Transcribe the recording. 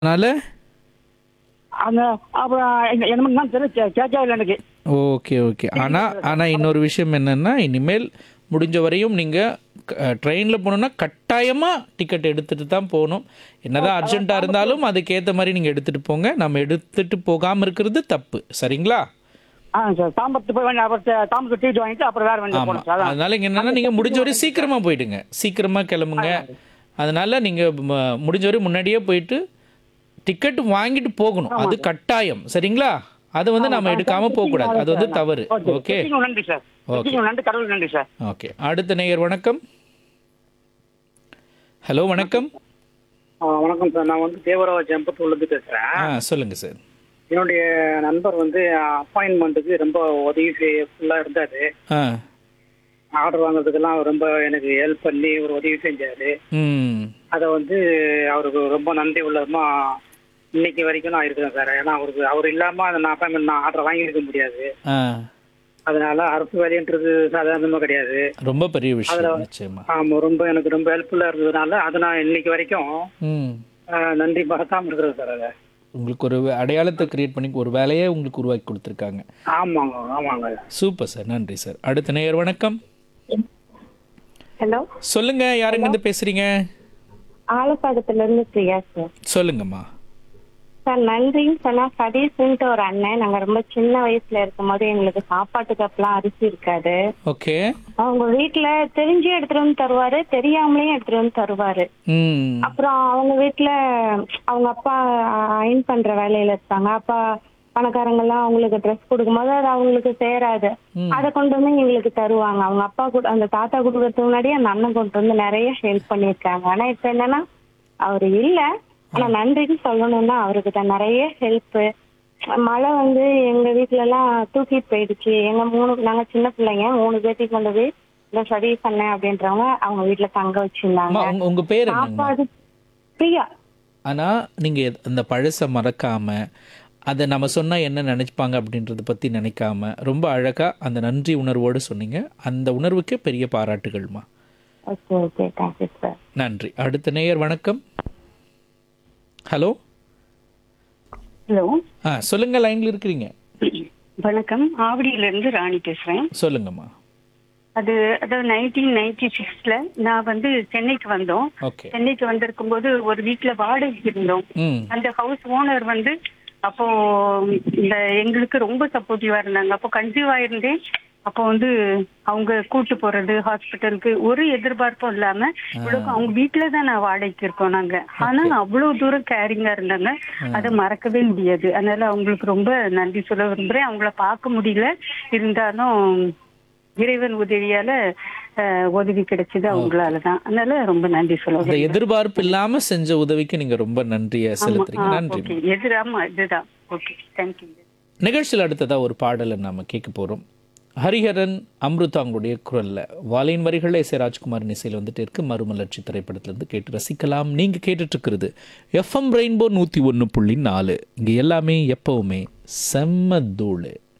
அதனால அந்த அப்புறம் என்ன- என்ன பண்ணா தெரியல கே- கேட்கவே இல்லை எனக்கு ஓகே ஓகே ஆனால் ஆனால் இன்னொரு விஷயம் என்னென்னா இனிமேல் முடிஞ்ச வரையும் நீங்கள் ட்ரெயினில் போகணுன்னா கட்டாயமாக டிக்கெட் எடுத்துகிட்டு தான் போகணும் என்னதான் அர்ஜென்ட்டாக இருந்தாலும் அதுக்கேற்ற மாதிரி நீங்கள் எடுத்துகிட்டு போங்க நம்ம எடுத்துகிட்டு போகாமல் இருக்கிறது தப்பு சரிங்களா ஆ சார் தாம்பரத்து போய் வேண்டிய அப்புறம் தே- தாம்பரத்து டிக்கெட் வாங்கிட்டு அப்புறம் வேற வண்டி ஆமாம் போகணும் சார் அதான். அதனால இங்கே என்னென்னா நீங்கள் முடிஞ்ச வரையும் சீக்கிரமாக போயிடுங்க சீக்கிரமாக கிளம்புங்க அதனால நீங்கள் முடிஞ்ச வரையும் முன்னாடியே போயிட்டு டிக்கெட் வாங்கிட்டு போகணும் அது கட்டாயம் சரிங்களா அதை வந்து நம்ம எடுக்காமல் போகக்கூடாது அது வந்து தவறு ஓகே ஓகே செக்கிங் நன்றி சார் செக்கிங் நன்றி கடவுள் நன்றி சார் ஓகே அடுத்த நேயர் வணக்கம் ஹலோ வணக்கம் வணக்கம் சார் நான் வந்து தேவராவ ஜம்பத்தூர்லேருந்து பேசுகிறேன் ஆ சொல்லுங்க சார் என்னுடைய நண்பர் வந்து அப்பாயின்மெண்ட்டுக்கு ரொம்ப உதவி ஃபுல்லாக இருந்தார் ஆ ஆர்டர் வாங்குறதுக்கெல்லாம் அவர் ரொம்ப எனக்கு ஹெல்ப் பண்ணி ஒரு உதவி செஞ்சார் ம் அதை வந்து அவருக்கு ரொம்ப நன்றி உள்ளதுமா இன்னைக்கு வரைக்கும் நான் இருக்கிறேன் சார் ஏன்னா அவருக்கு அவர் இல்லாமல் அந்த நான் அப்பாயின்மெண்ட் நான் ஆர்டர் வாங்கியிருக்க முடியாது ஆ அதனால அரசு வேலைன்றது சாதாரணமாக கிடையாது ரொம்ப பெரிய விஷயம் நிச்சயமா ஆமாம் ரொம்ப எனக்கு ரொம்ப ஹெல்ப்ஃபுல்லாக இருந்ததுனால அதை நான் இன்னைக்கு வரைக்கும் ம் ஆஹ், நன்றி மறக்காமல் இருக்கிறேன் சார் அதை உங்களுக்கு ஒரு அடையாளத்தை கிரியேட் பண்ணி ஒரு வேலையை உங்களுக்கு உருவாக்கி கொடுத்துருக்காங்க ஆமாங்க ஆமாங்க சூப்பர் சார் நன்றி சார் அடுத்த நேயர் வணக்கம் ஹலோ சொல்லுங்க யாருங்க இருந்து பேசுறீங்க ஆலப்பாக்கத்துல இருந்து பிரியா சார் சொல்லுங்கம்மா சார் நன்றின்னு சொன்னா சதீஷ்ன்ட்டு ஒரு அண்ணன் நாங்க ரொம்ப சின்ன வயசுல இருக்கும்போது எங்களுக்கு சாப்பாட்டு கப்லாம் அரிசி இருக்காது ஓகே அவங்க வீட்டுல தெரிஞ்சே எடுத்துட்டு வந்து தருவாரு தெரியாமலேயும் எடுத்துட்டு வந்து தருவாரு ம் அப்புறம் அவங்க வீட்டுல அவங்க அப்பா அயன் பண்ற வேலையில இருப்பாங்க அப்பா பணக்காரங்க எல்லாம் அவங்களுக்கு ட்ரெஸ் கொடுக்கும்போது அது அவங்களுக்கு சேராது அதை கொண்டு வந்து எங்களுக்கு தருவாங்க அவங்க அப்பா கூட அந்த தாத்தா கொடுக்கறதுக்கு முன்னாடி அந்த அண்ணன் கொண்டு வந்து நிறைய ஹெல்ப் பண்ணியிருக்காங்க ஆனா இப்ப என்னன்னா அவரு இல்ல ஆனா நன்றின்னு சொல்லணும்னா அவருக்கு தான் நிறைய ஹெல்ப் மழை வந்து எங்க வீட்ல எல்லாம் தூக்கிட்டு போயிடுச்சு எங்க மூணு நாங்க சின்ன பிள்ளைங்க மூணு பேர்த்தையும் கொண்டு போய் இந்த சதீஷ் அண்ணன் அப்படின்றவங்க அவங்க வீட்டுல தங்க வச்சிருந்தாங்க அம்மா, உங்க உங்க பேர் என்னங்கம்மா சாப்பாடு பிரியா ஆனா நீங்க எத்- அந்த பழசை மறக்காம அதை நம்ம சொன்னா என்ன நினைப்பாங்க அப்படின்றத பத்தி நினைக்காம ரொம்ப அழகா அந்த நன்றி உணர்வோடு சொன்னீங்க அந்த உணர்வுக்கே பெரிய பாராட்டுகள்மா ஓகே ஓகே தேங்க்யூ சார் நன்றி அடுத்த நேயர் வணக்கம் ஹலோ ஹலோ ஆ சொல்லுங்க லைன்ல இருக்கிறீங்க வணக்கம் ஆவடியில இருந்து ராணி பேசுறேன் சொல்லுங்கம்மா அது அதாவது நைன்டீன் நைன்டி சிக்ஸ்ல நான் வந்து சென்னைக்கு வந்தோம் ஓகே சென்னைக்கு வந்திருக்கும் போது ஒரு வீட்டுல வாடகைக்கு இருந்தோம் ம் அந்த ஹவுஸ் ஓனர் வந்து அப்போ இந்த எங்களுக்கு ரொம்ப சப்போர்ட்டிவா இருந்தாங்க அப்போ கன்சீவ் ஆயிருந்தேன் அப்போ வந்து அவங்க கூட்டு போறது ஹாஸ்பிட்டலுக்கு ஒரு எதிர்பார்ப்பும் இல்லாம இவ்வளவு அவங்க வீட்டுல தான் நான் வாடகைக்கு இருக்கோம் நாங்க ஆனா அவ்வளவு தூரம் கேரிங்கா இருந்தாங்க அதை மறக்கவே முடியாது அதனால அவங்களுக்கு ரொம்ப நன்றி சொல்ல விரும்புறேன் அவங்கள பார்க்க முடியல இருந்தாலும் இறைவன் உதவியால அஹ், உதவி கிடைச்சது அவங்களால தான் அதனால ரொம்ப நன்றி சொல்ல அந்த எதிர்பார்ப்பு இல்லாம செஞ்ச உதவிக்கு நீங்க ரொம்ப நன்றியை செலுத்துறீங்க நன்றி ஓகே எதிர் ஆமா இதுதான் ஓகே தேங்க்யூ நிகழ்ச்சியில் அடுத்ததா ஒரு பாடலை நாம கேட்க போறோம் ஹரிஹரன் அம்ருதாங்களுடைய குரல்ல வாலின் வரிகளில் எஸ் ஏ ராஜ்குமார் இசையில் வந்துட்டு இருக்கு மறுமலர்ச்சி திரைப்படத்திலிருந்து கேட்டு ரசிக்கலாம் நீங்க கேட்டுட்டு இருக்கிறது எஃப்எம் ரெயின்போ நூத்தி ஒன்று புள்ளி நாலு இங்க எல்லாமே எப்பவுமே செம்ம தூளு